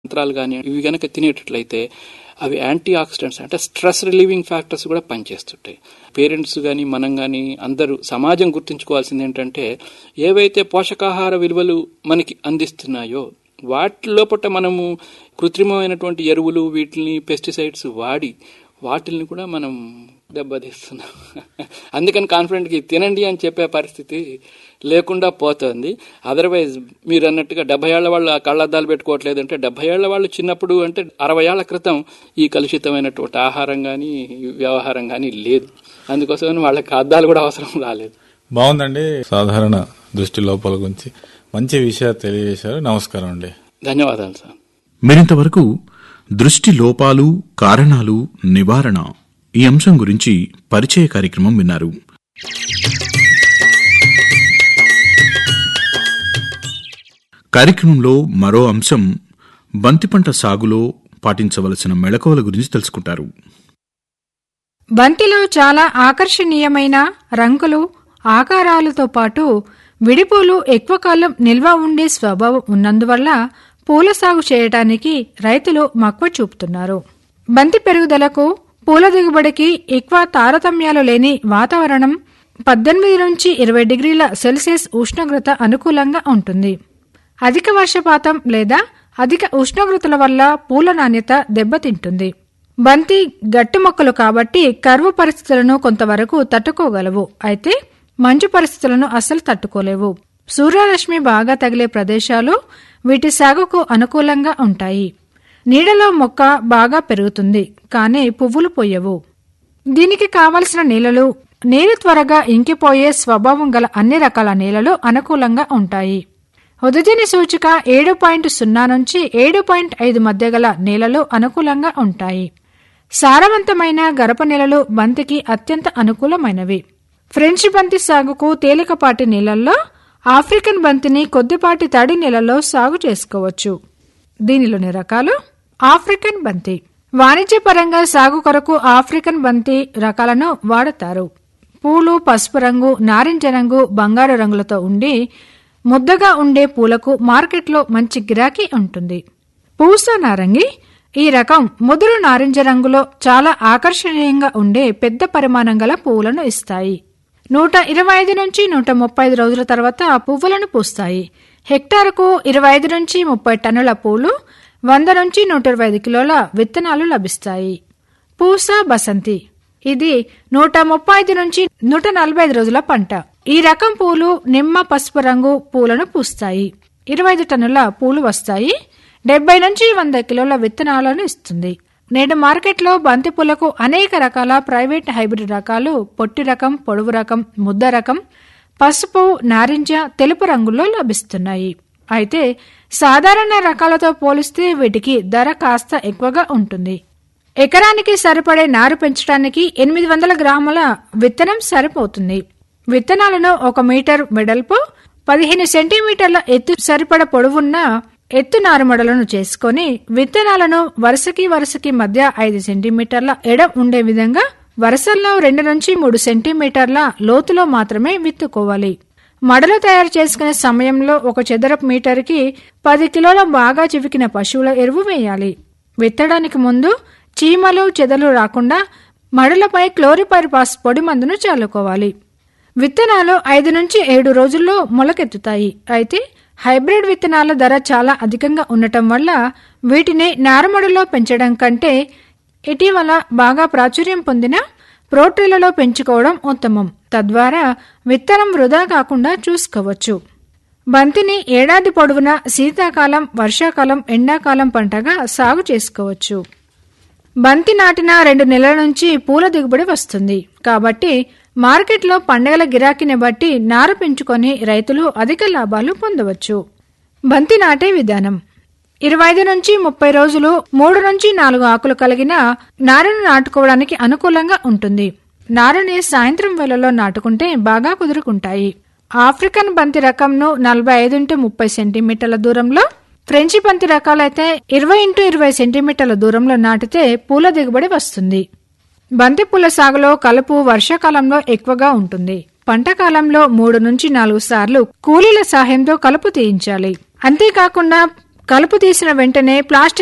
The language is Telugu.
యంత్రాలు కానీ ఇవి గనక తినేటట్లయితే అవి యాంటీ ఆక్సిడెంట్స్ అంటే స్ట్రెస్ రిలీవింగ్ ఫ్యాక్టర్స్ కూడా పనిచేస్తుంటాయి పేరెంట్స్ కానీ మనం కానీ అందరూ సమాజం గుర్తుంచుకోవాల్సింది ఏంటంటే ఏవైతే పోషకాహార విలువలు మనకి అందిస్తున్నాయో వాటి లోపల మనము కృత్రిమమైనటువంటి ఎరువులు వీటిని పెస్టిసైడ్స్ వాడి వాటిల్ని కూడా మనం దెబ్బతీస్తున్నాం అందుకని కాన్ఫిడెంట్గా తినండి అని చెప్పే పరిస్థితి లేకుండా పోతుంది అదర్వైజ్ మీరు అన్నట్టుగా డెబ్బై ఏళ్ల వాళ్ళు ఆ కళ్ళద్దాలు పెట్టుకోవట్లేదు అంటే డెబ్బై ఏళ్ల వాళ్ళు చిన్నప్పుడు అంటే అరవై ఏళ్ల క్రితం ఈ కలుషితమైనటువంటి ఆహారం కానీ వ్యవహారం కానీ లేదు అందుకోసం వాళ్ళకి అద్దాలు కూడా అవసరం రాలేదు బాగుందండి సాధారణ దృష్టి లోపాల గురించి మంచి విషయాలు తెలియజేశారు నమస్కారం అండి ధన్యవాదాలు సార్ మరింతవరకు దృష్టి లోపాలు కారణాలు నివారణ ఈ అంశం గురించి పరిచయ కార్యక్రమం విన్నారు కార్యక్రమంలో మరో అంశం బంతిపంట సాగులో పాటించవలసిన మెళకువల గురించి తెలుసుకుంటారు బంతిలో చాలా ఆకర్షణీయమైన రంగులు ఆకారాలతో పాటు విడిపూలు ఎక్కువ కాలం నిల్వ ఉండే స్వభావం ఉన్నందువల్ల పూల సాగు చేయటానికి రైతులు మక్కువ చూపుతున్నారు బంతి పెరుగుదలకు పూల దిగుబడికి ఎక్కువ తారతమ్యాలు లేని వాతావరణం పద్దెనిమిది నుంచి ఇరవై డిగ్రీల సెల్సియస్ ఉష్ణోగ్రత అనుకూలంగా ఉంటుంది అధిక వర్షపాతం లేదా అధిక ఉష్ణోగ్రతల వల్ల పూల నాణ్యత దెబ్బతింటుంది బంతి గట్టి మొక్కలు కాబట్టి కరువు పరిస్థితులను కొంతవరకు తట్టుకోగలవు అయితే మంచు పరిస్థితులను అస్సలు తట్టుకోలేవు సూర్యరశ్మి బాగా తగిలే ప్రదేశాలు వీటి సాగుకు అనుకూలంగా ఉంటాయి నీడలో మొక్క బాగా పెరుగుతుంది కానీ పువ్వులు పొయ్యవు దీనికి కావలసిన నేలలు నీరు త్వరగా ఇంకిపోయే స్వభావం గల అన్ని రకాల నేలలు అనుకూలంగా ఉంటాయి ఉదజని సూచిక ఏడు పాయింట్ సున్నా నుంచి ఏడు పాయింట్ ఐదు మధ్య గల నేలలు అనుకూలంగా ఉంటాయి సారవంతమైన గరప నేలలు బంతికి అత్యంత అనుకూలమైనవి ఫ్రెంచ్ బంతి సాగుకు తేలికపాటి నీళ్లలో ఆఫ్రికన్ బంతిని కొద్దిపాటి తడి నేలలో సాగు చేసుకోవచ్చు దీనిలోని రకాలు ఆఫ్రికన్ బంతి వాణిజ్యపరంగా సాగు కొరకు ఆఫ్రికన్ బంతి రకాలను వాడతారు పూలు పసుపు రంగు నారింజ రంగు బంగారు రంగులతో ఉండి ముద్దగా ఉండే పూలకు మార్కెట్లో మంచి గిరాకీ ఉంటుంది పూస నారంగి ఈ రకం ముదురు నారింజ రంగులో చాలా ఆకర్షణీయంగా ఉండే పెద్ద పరిమాణం గల పువ్వులను ఇస్తాయి నూట ఇరవై ఐదు నుంచి నూట ముప్పై ఐదు రోజుల తర్వాత పువ్వులను పూస్తాయి హెక్టారుకు ఇరవై ఐదు నుంచి ముప్పై టన్నుల పూలు వంద నుంచి నూట ఇరవై ఐదు కిలోల విత్తనాలు లభిస్తాయి పూస బసంతి ఇది నూట ముప్పై ఐదు నుంచి నూట నలభై ఐదు రోజుల పంట ఈ రకం పూలు నిమ్మ పసుపు రంగు పూలను పూస్తాయి ఇరవై ఐదు టన్నుల పూలు వస్తాయి డెబ్బై నుంచి వంద కిలోల విత్తనాలను ఇస్తుంది నేడు మార్కెట్లో బంతిపూలకు అనేక రకాల ప్రైవేట్ హైబ్రిడ్ రకాలు పొట్టి రకం పొడవు రకం ముద్ద రకం పసుపు నారింజ తెలుపు రంగుల్లో లభిస్తున్నాయి అయితే సాధారణ రకాలతో పోలిస్తే వీటికి ధర కాస్త ఎక్కువగా ఉంటుంది ఎకరానికి సరిపడే నారు పెంచడానికి ఎనిమిది వందల గ్రాముల విత్తనం సరిపోతుంది విత్తనాలను ఒక మీటర్ వెడల్పు పదిహేను సెంటీమీటర్ల ఎత్తు సరిపడ పొడవున్న ఎత్తు నారుమడలను చేసుకుని విత్తనాలను వరుసకి వరుసకి మధ్య ఐదు సెంటీమీటర్ల ఎడ ఉండే విధంగా వరుసల్లో రెండు నుంచి మూడు సెంటీమీటర్ల లోతులో మాత్రమే విత్తుకోవాలి మడలు తయారు చేసుకునే సమయంలో ఒక చదరపు మీటర్కి పది కిలోల బాగా చివికిన పశువుల ఎరువు వేయాలి విత్తడానికి ముందు చీమలు చెదలు రాకుండా మడులపై క్లోరిపైరిపాస్ పొడి మందును చల్లుకోవాలి విత్తనాలు ఐదు నుంచి ఏడు రోజుల్లో మొలకెత్తుతాయి అయితే హైబ్రిడ్ విత్తనాల ధర చాలా అధికంగా ఉండటం వల్ల వీటిని నారమడులో పెంచడం కంటే ఇటీవల బాగా ప్రాచుర్యం పొందిన ప్రోటీలలో పెంచుకోవడం ఉత్తమం తద్వారా విత్తనం వృధా కాకుండా చూసుకోవచ్చు బంతిని ఏడాది పొడవునా శీతాకాలం వర్షాకాలం ఎండాకాలం పంటగా సాగు చేసుకోవచ్చు బంతి నాటిన రెండు నెలల నుంచి పూల దిగుబడి వస్తుంది కాబట్టి మార్కెట్లో పండగల గిరాకీని బట్టి నారు పెంచుకొని రైతులు అధిక లాభాలు పొందవచ్చు బంతి నాటే విధానం ఇరవై ఐదు నుంచి ముప్పై రోజులు మూడు నుంచి నాలుగు ఆకులు కలిగిన నారును నాటుకోవడానికి అనుకూలంగా ఉంటుంది నారుని సాయంత్రం వేళలో నాటుకుంటే బాగా కుదురుకుంటాయి ఆఫ్రికన్ బంతి రకంను నలభై ఐదు ఇంటూ ముప్పై సెంటీమీటర్ల దూరంలో ఫ్రెంచి బంతి రకాలైతే ఇరవై ఇంటూ ఇరవై సెంటీమీటర్ల దూరంలో నాటితే పూల దిగుబడి వస్తుంది బంతి పూల సాగులో కలుపు వర్షాకాలంలో ఎక్కువగా ఉంటుంది పంట కాలంలో మూడు నుంచి నాలుగు సార్లు కూలీల సహాయంతో కలుపు తీయించాలి అంతేకాకుండా కలుపు తీసిన వెంటనే ప్లాస్టిక్